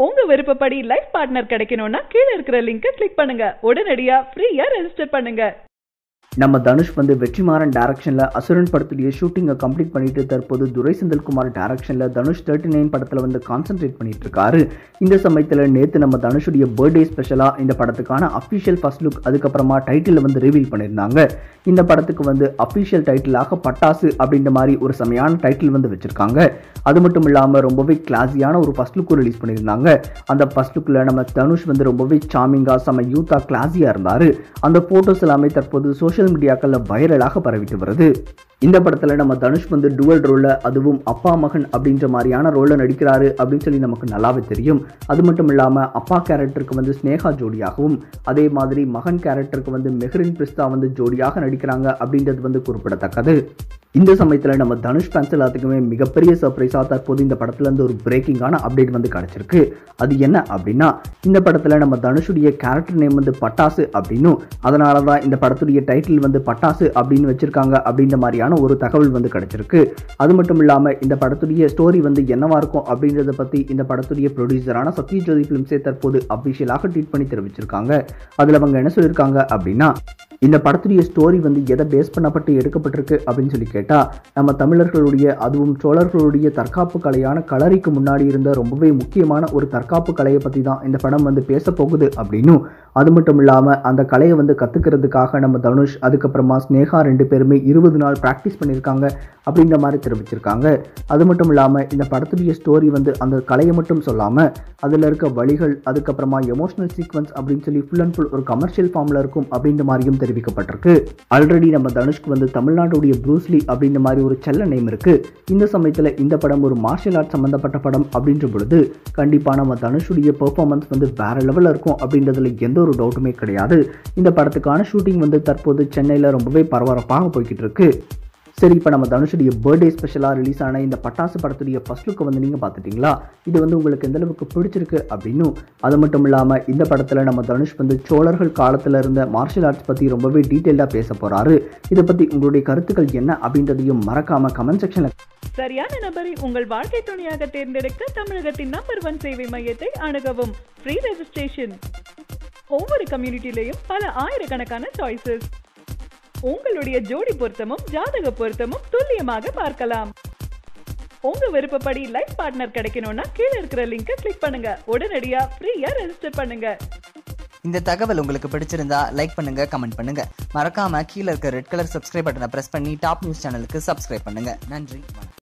உங்க விருப்பப்படி life partner கிடைக்கணும்னா கீழே இருக்கிற லிங்கை கிளிக் பண்ணுங்க உடனடியா ஃப்ரீயா ரெஜிஸ்டர் பண்ணுங்க நம்ம தனுஷ் வந்து வெற்றிமாறன் டைரக்ஷனில் அசுரன் படத்துடைய ஷூட்டிங்கை கம்ப்ளீட் பண்ணிட்டு தற்போது துரை செந்தில்குமார் டைரக்ஷனில் தனுஷ் தேர்ட்டி நைன் படத்தில் வந்து கான்சென்ட்ரேட் பண்ணிட்டு இருக்காரு இந்த சமயத்தில் நேற்று நம்ம தனுஷுடைய பர்த்டே ஸ்பெஷலாக இந்த படத்துக்கான அஃபிஷியல் ஃபர்ஸ்ட் லுக் அதுக்கப்புறமா டைட்டில் வந்து ரிவீல் பண்ணியிருந்தாங்க இந்த படத்துக்கு வந்து அஃபிஷியல் டைட்டிலாக பட்டாசு அப்படின்ற மாதிரி ஒரு செமையான டைட்டில் வந்து வச்சிருக்காங்க அது மட்டும் இல்லாமல் ரொம்பவே கிளாஸியான ஒரு ஃபர்ஸ்ட் லுக்கும் ரிலீஸ் பண்ணியிருந்தாங்க அந்த ஃபர்ஸ்ட் லுக்கில் நம்ம தனுஷ் வந்து ரொம்பவே சாமிங்காக செம யூத்தாக கிளாஸியாக இருந்தார் அந்த ஃபோட்டோஸ் எல்லாமே தற்போது சோஷியல் மீடியாக்களில் வைரலாக பரவிட்டு வருது இந்த படத்தில் நம்ம தனுஷ் வந்து டுவல் ரோலில் அதுவும் அப்பா மகன் அப்படின்ற மாதிரியான ரோலில் நடிக்கிறாரு அப்படின்னு சொல்லி நமக்கு நல்லாவே தெரியும் அது மட்டும் இல்லாமல் அப்பா கேரக்டருக்கு வந்து ஸ்னேகா ஜோடியாகவும் அதே மாதிரி மகன் கேரக்டருக்கு வந்து மெஹரின் பிரிஸ்தா வந்து ஜோடியாக நடிக்கிறாங்க அப்படின்றது வந்து குறிப்பிடத்தக்கது இந்த சமயத்தில் நம்ம தனுஷ் ஃபேன்ஸ் எல்லாத்துக்குமே மிகப்பெரிய சர்ப்ரைஸாக தற்போது இந்த படத்துலேருந்து ஒரு பிரேக்கிங்கான அப்டேட் வந்து கிடச்சிருக்கு அது என்ன அப்படின்னா இந்த படத்தில் நம்ம தனுஷுடைய கேரக்டர் நேம் வந்து பட்டாசு அப்படின்னும் அதனால தான் இந்த படத்துடைய டைட்டில் வந்து பட்டாசு அப்படின்னு வச்சிருக்காங்க அப்படின்ற மாதிரியான ஒரு தகவல் வந்து கிடைச்சிருக்கு அது மட்டும் இல்லாமல் இந்த படத்துடைய ஸ்டோரி வந்து என்னவா இருக்கும் அப்படின்றத பற்றி இந்த படத்துடைய ப்ரொடியூசரான சத்யஜோதி ஃபிலிம்ஸே தற்போது அஃபிஷியலாக ட்வீட் பண்ணி தெரிவிச்சிருக்காங்க அதில் அவங்க என்ன சொல்லியிருக்காங்க அப்படின்னா இந்த படத்துடைய ஸ்டோரி வந்து எதை பேஸ் பண்ணப்பட்டு எடுக்கப்பட்டிருக்கு அப்படின்னு சொல்லி கேட்டால் நம்ம தமிழர்களுடைய அதுவும் சோழர்களுடைய தற்காப்பு கலையான களரிக்கு முன்னாடி இருந்த ரொம்பவே முக்கியமான ஒரு தற்காப்பு கலையை பற்றி தான் இந்த படம் வந்து பேச போகுது அப்படின்னும் அது மட்டும் இல்லாமல் அந்த கலையை வந்து கற்றுக்கிறதுக்காக நம்ம தனுஷ் அதுக்கப்புறமா ஸ்னேகா ரெண்டு பேருமே இருபது நாள் ப்ராக்டிஸ் பண்ணியிருக்காங்க அப்படின்ற மாதிரி தெரிவிச்சிருக்காங்க அது மட்டும் இல்லாமல் இந்த படத்துடைய ஸ்டோரி வந்து அந்த கலையை மட்டும் சொல்லாமல் அதில் இருக்க வழிகள் அதுக்கப்புறமா எமோஷனல் சீக்வன்ஸ் அப்படின்னு சொல்லி ஃபுல் அண்ட் ஃபுல் ஒரு கமர்ஷியல் ஃபார்மில் இருக்கும் அப்படின்ற மாதிரியும் தெரிவிக்கப்பட்டிருக்கு ஆல்ரெடி நம்ம தனுஷ்க்கு வந்து தமிழ்நாட்டுடைய ப்ரூஸ்லி அப்படின்ற மாதிரி ஒரு செல்ல நேம் இருக்கு இந்த சமயத்தில் இந்த படம் ஒரு மார்ஷியல் ஆர்ட் சம்மந்தப்பட்ட படம் அப்படின்ற பொழுது கண்டிப்பாக நம்ம தனுஷுடைய பெர்ஃபார்மன்ஸ் வந்து வேற லெவலில் இருக்கும் அப்படின்றதுல எந்த ஒரு டவுட்டுமே கிடையாது இந்த படத்துக்கான ஷூட்டிங் வந்து தற்போது சென்னையில் ரொம்பவே பரபரப்பாக போய்கிட்டு இருக்கு சரி இப்போ நம்ம தனுஷுடைய பர்த்டே ஸ்பெஷலாக ரிலீஸ் ஆன இந்த பட்டாசு படத்துடைய ஃபர்ஸ்ட் லுக்கை வந்து நீங்கள் பார்த்துட்டிங்களா இது வந்து உங்களுக்கு எந்த அளவுக்கு பிடிச்சிருக்கு அப்படின்னும் அது மட்டும் இல்லாமல் இந்த படத்தில் நம்ம தனுஷ் வந்து சோழர்கள் காலத்தில் இருந்த மார்ஷியல் ஆர்ட்ஸ் பற்றி ரொம்பவே டீட்டெயிலாக பேச போகிறாரு இதை பற்றி உங்களுடைய கருத்துக்கள் என்ன அப்படின்றதையும் மறக்காமல் கமெண்ட் செக்ஷனில் சரியான நபரை உங்கள் வாழ்க்கை துணையாக தேர்ந்தெடுக்க தமிழகத்தின் நம்பர் ஒன் சேவை மையத்தை அணுகவும் ஃப்ரீ ரெஜிஸ்ட்ரேஷன் ஒவ்வொரு கம்யூனிட்டிலையும் பல ஆயிரக்கணக்கான சாய்ஸஸ் உங்களுடைய ஜோடி பொருத்தமும் ஜாதக பொருத்தமும் துல்லியமாக பார்க்கலாம் உங்க விருப்பப்படி லைஃப் பார்ட்னர் கிடைக்கணும்னா கீழே இருக்கிற லிங்கை கிளிக் பண்ணுங்க உடனடியா ஃப்ரீயா ரெஜிஸ்டர் பண்ணுங்க இந்த தகவல் உங்களுக்கு பிடிச்சிருந்தா லைக் பண்ணுங்க கமெண்ட் பண்ணுங்க மறக்காம கீழே இருக்க ரெட் கலர் சப்ஸ்கிரைப் பட்டனை பிரஸ் பண்ணி டாப் நியூஸ் சேனலுக்கு சப்ஸ்கிரைப் பண்ணுங்க நன்றி வணக்கம்